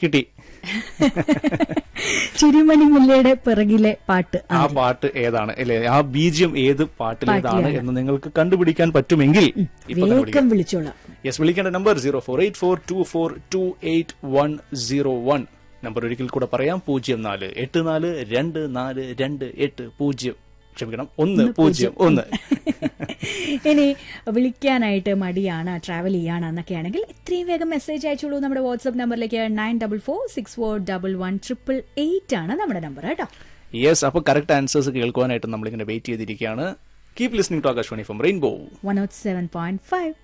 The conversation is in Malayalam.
കിട്ടി ചിരിമണി മുല്ലയുടെ പിറകിലെ പാട്ട് ആ പാട്ട് ഏതാണ് അല്ലെ ആ ബീജ്യം ഏത് പാട്ടിലേതാണ് എന്ന് നിങ്ങൾക്ക് കണ്ടുപിടിക്കാൻ പറ്റുമെങ്കിൽ ഇപ്പൊ തന്നെ വേഗം വിളിച്ചോളാം യെസ് വിളിക്കേണ്ട number zero four eight four two four two eight one zero one number ഒരിക്കൽ കൂടെ പറയാം പൂജ്യം നാല് എട്ട് നാല് രണ്ട് നാല് രണ്ട് എട്ട് പൂജ്യം ക്ഷമിക്കണം ഒന്ന് പൂജ്യം ഒന്ന് ഇനി വിളിക്കാനായിട്ട് മടിയാണ് ട്രാവൽ ചെയ്യാണ് എന്നൊക്കെ ആണെങ്കിൽ എത്രയും വേഗം മെസ്സേജ് അയച്ചോളൂ നമ്മുടെ വാട്സ്ആപ്പ് നമ്പറിലേക്ക് nine double four six four double one triple eight ആണ് നമ്മുടെ നമ്പർ കേട്ടോ യെസ് അപ്പൊ കറക്റ്റ് ആൻസേഴ്സ് കേൾക്കുവാനായിട്ട് നമ്മളിങ്ങനെ വെയിറ്റ് ചെയ്തിരിക്കുകയാണ് keep listening to Akashvani from rainbow one out seven point five